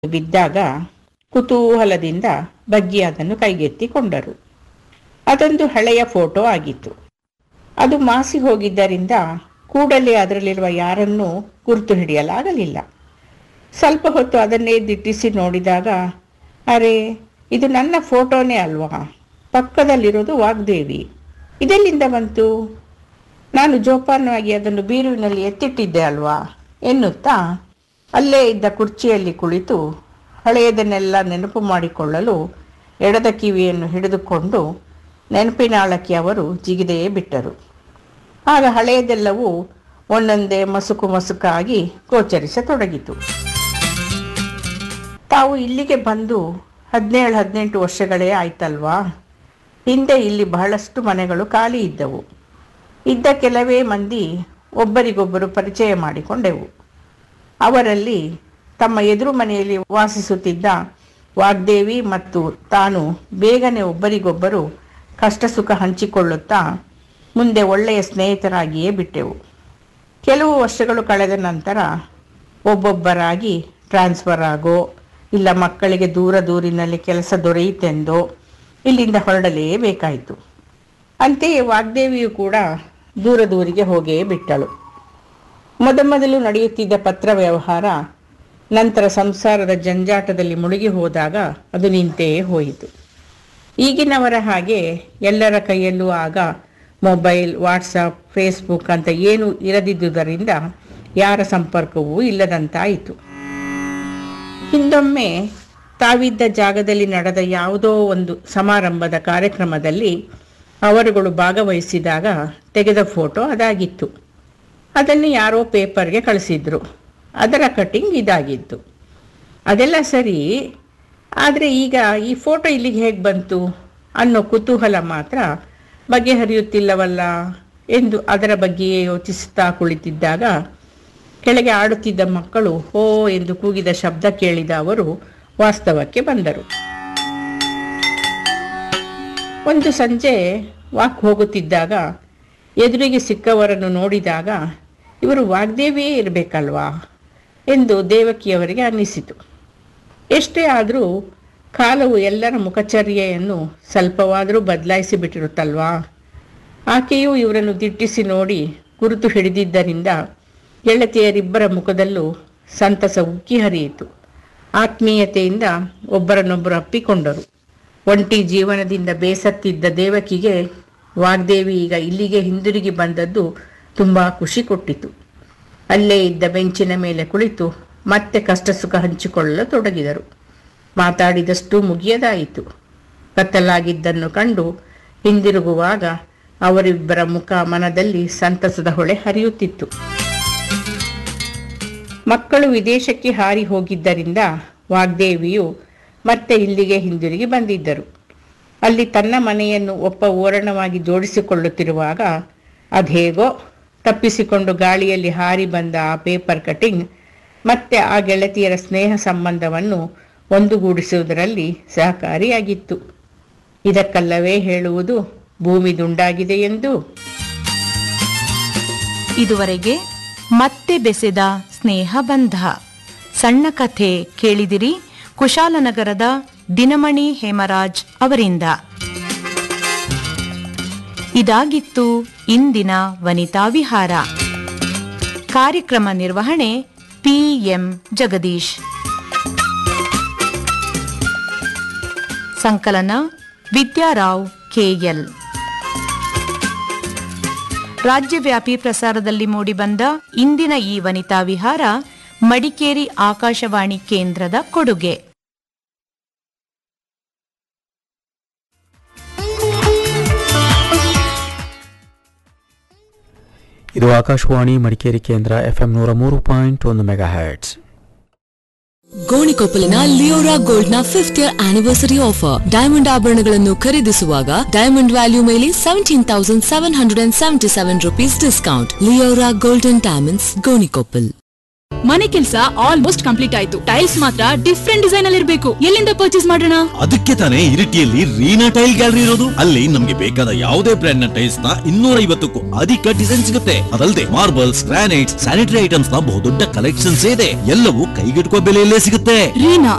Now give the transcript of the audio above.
ಬಿದ್ದಾಗ ಕುತೂಹಲದಿಂದ ಬಗ್ಗಿ ಅದನ್ನು ಕೈಗೆತ್ತಿಕೊಂಡರು ಅದೊಂದು ಹಳೆಯ ಫೋಟೋ ಆಗಿತ್ತು ಅದು ಮಾಸಿ ಹೋಗಿದ್ದರಿಂದ ಕೂಡಲೇ ಅದರಲ್ಲಿರುವ ಯಾರನ್ನೂ ಗುರುತು ಹಿಡಿಯಲಾಗಲಿಲ್ಲ ಸ್ವಲ್ಪ ಹೊತ್ತು ಅದನ್ನೇ ದಿಟ್ಟಿಸಿ ನೋಡಿದಾಗ ಅರೆ ಇದು ನನ್ನ ಫೋಟೋನೇ ಅಲ್ವಾ ಪಕ್ಕದಲ್ಲಿರೋದು ವಾಗ್ದೇವಿ ಇದೆಲ್ಲಿಂದ ಬಂತು ನಾನು ಜೋಪಾನವಾಗಿ ಅದನ್ನು ಬೀರುವಿನಲ್ಲಿ ಎತ್ತಿಟ್ಟಿದ್ದೆ ಅಲ್ವಾ ಎನ್ನುತ್ತಾ ಅಲ್ಲೇ ಇದ್ದ ಕುರ್ಚಿಯಲ್ಲಿ ಕುಳಿತು ಹಳೆಯದನ್ನೆಲ್ಲ ನೆನಪು ಮಾಡಿಕೊಳ್ಳಲು ಎಡದ ಕಿವಿಯನ್ನು ಹಿಡಿದುಕೊಂಡು ನೆನಪಿನಾಳಕ್ಕೆ ಅವರು ಜಿಗಿದೆಯೇ ಬಿಟ್ಟರು ಆಗ ಹಳೆಯದೆಲ್ಲವೂ ಒಂದೊಂದೇ ಮಸುಕು ಮಸುಕಾಗಿ ಗೋಚರಿಸತೊಡಗಿತು ತಾವು ಇಲ್ಲಿಗೆ ಬಂದು ಹದಿನೇಳು ಹದಿನೆಂಟು ವರ್ಷಗಳೇ ಆಯ್ತಲ್ವಾ ಹಿಂದೆ ಇಲ್ಲಿ ಬಹಳಷ್ಟು ಮನೆಗಳು ಖಾಲಿ ಇದ್ದವು ಇದ್ದ ಕೆಲವೇ ಮಂದಿ ಒಬ್ಬರಿಗೊಬ್ಬರು ಪರಿಚಯ ಮಾಡಿಕೊಂಡೆವು ಅವರಲ್ಲಿ ತಮ್ಮ ಎದುರು ಮನೆಯಲ್ಲಿ ವಾಸಿಸುತ್ತಿದ್ದ ವಾಗ್ದೇವಿ ಮತ್ತು ತಾನು ಬೇಗನೆ ಒಬ್ಬರಿಗೊಬ್ಬರು ಕಷ್ಟ ಸುಖ ಹಂಚಿಕೊಳ್ಳುತ್ತಾ ಮುಂದೆ ಒಳ್ಳೆಯ ಸ್ನೇಹಿತರಾಗಿಯೇ ಬಿಟ್ಟೆವು ಕೆಲವು ವರ್ಷಗಳು ಕಳೆದ ನಂತರ ಒಬ್ಬೊಬ್ಬರಾಗಿ ಟ್ರಾನ್ಸ್ಫರ್ ಆಗೋ ಇಲ್ಲ ಮಕ್ಕಳಿಗೆ ದೂರ ದೂರಿನಲ್ಲಿ ಕೆಲಸ ದೊರೆಯಿತೆಂದೋ ಇಲ್ಲಿಂದ ಹೊರಡಲೇಬೇಕಾಯಿತು ಅಂತೆಯೇ ವಾಗ್ದೇವಿಯು ಕೂಡ ದೂರ ದೂರಿಗೆ ಹೋಗೇ ಬಿಟ್ಟಳು ಮೊದಮೊದಲು ನಡೆಯುತ್ತಿದ್ದ ಪತ್ರ ವ್ಯವಹಾರ ನಂತರ ಸಂಸಾರದ ಜಂಜಾಟದಲ್ಲಿ ಮುಳುಗಿ ಹೋದಾಗ ಅದು ನಿಂತೇ ಹೋಯಿತು ಈಗಿನವರ ಹಾಗೆ ಎಲ್ಲರ ಕೈಯಲ್ಲೂ ಆಗ ಮೊಬೈಲ್ ವಾಟ್ಸಪ್ ಫೇಸ್ಬುಕ್ ಅಂತ ಏನು ಇರದಿದ್ದುದರಿಂದ ಯಾರ ಸಂಪರ್ಕವೂ ಇಲ್ಲದಂತಾಯಿತು ಹಿಂದೊಮ್ಮೆ ತಾವಿದ್ದ ಜಾಗದಲ್ಲಿ ನಡೆದ ಯಾವುದೋ ಒಂದು ಸಮಾರಂಭದ ಕಾರ್ಯಕ್ರಮದಲ್ಲಿ ಅವರುಗಳು ಭಾಗವಹಿಸಿದಾಗ ತೆಗೆದ ಫೋಟೋ ಅದಾಗಿತ್ತು ಅದನ್ನು ಯಾರೋ ಪೇಪರ್ಗೆ ಕಳಿಸಿದ್ರು ಅದರ ಕಟಿಂಗ್ ಇದಾಗಿತ್ತು ಅದೆಲ್ಲ ಸರಿ ಆದರೆ ಈಗ ಈ ಫೋಟೋ ಇಲ್ಲಿಗೆ ಹೇಗೆ ಬಂತು ಅನ್ನೋ ಕುತೂಹಲ ಮಾತ್ರ ಬಗೆಹರಿಯುತ್ತಿಲ್ಲವಲ್ಲ ಎಂದು ಅದರ ಬಗ್ಗೆಯೇ ಯೋಚಿಸುತ್ತಾ ಕುಳಿತಿದ್ದಾಗ ಕೆಳಗೆ ಆಡುತ್ತಿದ್ದ ಮಕ್ಕಳು ಹೋ ಎಂದು ಕೂಗಿದ ಶಬ್ದ ಕೇಳಿದ ಅವರು ವಾಸ್ತವಕ್ಕೆ ಬಂದರು ಒಂದು ಸಂಜೆ ವಾಕ್ ಹೋಗುತ್ತಿದ್ದಾಗ ಎದುರಿಗೆ ಸಿಕ್ಕವರನ್ನು ನೋಡಿದಾಗ ಇವರು ವಾಗ್ದೇವಿಯೇ ಇರಬೇಕಲ್ವಾ ಎಂದು ದೇವಕಿಯವರಿಗೆ ಅನ್ನಿಸಿತು ಎಷ್ಟೇ ಆದರೂ ಕಾಲವು ಎಲ್ಲರ ಮುಖಚರ್ಯೆಯನ್ನು ಸ್ವಲ್ಪವಾದರೂ ಬದಲಾಯಿಸಿ ಬಿಟ್ಟಿರುತ್ತಲ್ವಾ ಆಕೆಯೂ ಇವರನ್ನು ದಿಟ್ಟಿಸಿ ನೋಡಿ ಗುರುತು ಹಿಡಿದಿದ್ದರಿಂದ ಗೆಳತಿಯರಿಬ್ಬರ ಮುಖದಲ್ಲೂ ಸಂತಸ ಉಕ್ಕಿ ಹರಿಯಿತು ಆತ್ಮೀಯತೆಯಿಂದ ಒಬ್ಬರನ್ನೊಬ್ಬರು ಅಪ್ಪಿಕೊಂಡರು ಒಂಟಿ ಜೀವನದಿಂದ ಬೇಸತ್ತಿದ್ದ ದೇವಕಿಗೆ ವಾಗ್ದೇವಿ ಈಗ ಇಲ್ಲಿಗೆ ಹಿಂದಿರುಗಿ ಬಂದದ್ದು ತುಂಬ ಖುಷಿ ಕೊಟ್ಟಿತು ಅಲ್ಲೇ ಇದ್ದ ಬೆಂಚಿನ ಮೇಲೆ ಕುಳಿತು ಮತ್ತೆ ಕಷ್ಟ ಸುಖ ಹಂಚಿಕೊಳ್ಳಲು ತೊಡಗಿದರು ಮಾತಾಡಿದಷ್ಟು ಮುಗಿಯದಾಯಿತು ಕತ್ತಲಾಗಿದ್ದನ್ನು ಕಂಡು ಹಿಂದಿರುಗುವಾಗ ಅವರಿಬ್ಬರ ಮುಖ ಮನದಲ್ಲಿ ಸಂತಸದ ಹೊಳೆ ಹರಿಯುತ್ತಿತ್ತು ಮಕ್ಕಳು ವಿದೇಶಕ್ಕೆ ಹಾರಿ ಹೋಗಿದ್ದರಿಂದ ವಾಗ್ದೇವಿಯು ಮತ್ತೆ ಇಲ್ಲಿಗೆ ಹಿಂದಿರುಗಿ ಬಂದಿದ್ದರು ಅಲ್ಲಿ ತನ್ನ ಮನೆಯನ್ನು ಒಪ್ಪ ಓರಣವಾಗಿ ಜೋಡಿಸಿಕೊಳ್ಳುತ್ತಿರುವಾಗ ಅದೇಗೋ ತಪ್ಪಿಸಿಕೊಂಡು ಗಾಳಿಯಲ್ಲಿ ಹಾರಿ ಬಂದ ಆ ಪೇಪರ್ ಕಟಿಂಗ್ ಮತ್ತೆ ಆ ಗೆಳತಿಯರ ಸ್ನೇಹ ಸಂಬಂಧವನ್ನು ಒಂದುಗೂಡಿಸುವುದರಲ್ಲಿ ಸಹಕಾರಿಯಾಗಿತ್ತು ಇದಕ್ಕಲ್ಲವೇ ಹೇಳುವುದು ಭೂಮಿ ದುಂಡಾಗಿದೆ ಎಂದು ಇದುವರೆಗೆ ಮತ್ತೆ ಬೆಸೆದ ಸ್ನೇಹ ಬಂಧ ಸಣ್ಣ ಕಥೆ ಕೇಳಿದಿರಿ ಕುಶಾಲನಗರದ ದಿನಮಣಿ ಹೇಮರಾಜ್ ಅವರಿಂದ ಇದಾಗಿತ್ತು ಇಂದಿನ ವನಿತಾ ವಿಹಾರ ಕಾರ್ಯಕ್ರಮ ನಿರ್ವಹಣೆ ಪಿಎಂ ಜಗದೀಶ್ ಸಂಕಲನ ವಿದ್ಯಾರಾವ್ ಕೆಎಲ್ ರಾಜ್ಯವ್ಯಾಪಿ ಪ್ರಸಾರದಲ್ಲಿ ಮೂಡಿಬಂದ ಇಂದಿನ ಈ ವನಿತಾ ವಿಹಾರ ಮಡಿಕೇರಿ ಆಕಾಶವಾಣಿ ಕೇಂದ್ರದ ಕೊಡುಗೆ ಇದು ಆಕಾಶವಾಣಿ ಮಡಿಕೇರಿ ಕೇಂದ್ರ ಎಫ್ಎಂ ನೂರ ಮೂರು ಪಾಯಿಂಟ್ ಒಂದು ಮೆಗಾ ಹ್ಯಾಟ್ಸ್ ಗೋಣಿಕೊಪ್ಪಲಿನ ಲಿಯೋರಾ ಗೋಲ್ಡ್ ನ fifth year anniversary offer diamond ಆಭರಣಗಳನ್ನು ಖರೀದಿಸುವಾಗ ಡೈಮಂಡ್ ವ್ಯಾಲ್ಯೂ ಮೇಲೆ seventeen thousand seven hundred and seventy seven rupees discount Leora golden diamonds Gonikoppal ಮನೆ ಕೆಲಸ ಆಲ್ಮೋಸ್ಟ್ ಕಂಪ್ಲೀಟ್ ಆಯ್ತು ಟೈಲ್ಸ್ ಮಾತ್ರ ಡಿಫ್ರೆಂಟ್ ಡಿಸೈನ್ ಅಲ್ಲಿ ಇರಬೇಕು ಎಲ್ಲಿಂದ ಪರ್ಚೇಸ್ ಮಾಡೋಣ ಅದಕ್ಕೆ ತಾನೇ ಇರಿಟಿಯಲ್ಲಿ ರೀನಾ ಟೈಲ್ ಗ್ಯಾಲರಿ ಇರೋದು ಅಲ್ಲಿ ನಮ್ಗೆ ಬೇಕಾದ ಯಾವುದೇ ಬ್ರ್ಯಾಂಡ್ ನ ಟೈಲ್ಸ್ ನ ಇನ್ನೂರ ಐವತ್ತಕ್ಕೂ ಅಧಿಕ ಡಿಸೈನ್ ಸಿಗುತ್ತೆ ಅದಲ್ಲದೆ ಮಾರ್ಬಲ್ಸ್ ಗ್ರಾನೈಟ್ಸ್ ಸ್ಯಾನಿಟರಿ ಐಟಮ್ಸ್ ನ ಬಹುದೊಡ್ಡ ಕಲೆಕ್ಷನ್ಸ್ ಇದೆ ಎಲ್ಲವೂ ಕೈಗೆಟುಕುವ ಬೆಲೆಯಲ್ಲೇ ಸಿಗುತ್ತೆ ರೀನಾ